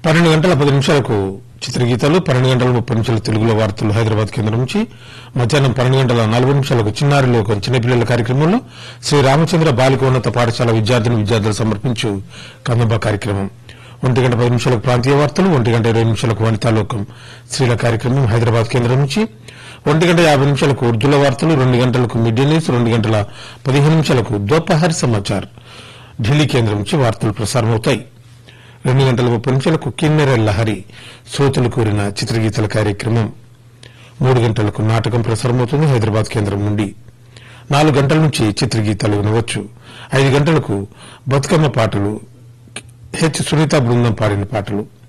పన్నెండు గంటల పది నిమిషాలకు చిత్రగీతాలు పన్నెండు గంటల ముప్పై నిమిషాల తెలుగులో వార్తలు హైదరాబాద్ కేంద్రం నుంచి మధ్యాహ్నం పన్నెండు గంటల నలభై నిమిషాలకు చిన్నారి లోకం చిన్నపిల్లల కార్యక్రమంలో శ్రీ రామచంద్ర బాలిక ఉన్నత పాఠశాల విద్యార్థిని విద్యార్థులు సమర్పించు కందంబ కార్యక్రమం ఒంటి గంట పది నిమిషాలకు ప్రాంతీయ వార్తలు ఒంటి గంట ఇరవై నిమిషాలకు వనితాలోకం స్త్రీల కార్యక్రమం హైదరాబాద్ కేంద్రం నుంచి ఒంటి గంట యాభై నిమిషాలకు ఉర్దూల వార్తలు రెండు గంటలకు మిడ్ డే న్యూస్ రెండు గంటల పదిహేను నిమిషాలకు దోపహర్ సమాచార్ ఢిల్లీ కేంద్రం నుంచి వార్తలు ప్రసారమవుతాయి రెండు గంటల ముప్పై నిమిషాలకు కిన్నెర లహరి శ్రోతలు కోరిన చిత్రగీతల కార్యక్రమం మూడు గంటలకు నాటకం ప్రసారమవుతుంది హైదరాబాద్ కేంద్రం నుండి నాలుగు గంటల నుంచి చిత్రగీతాలు వినవచ్చు ఐదు గంటలకు బతుకమ్మ పాటలు హెచ్ సునీత బృందం పాడిన పాటలు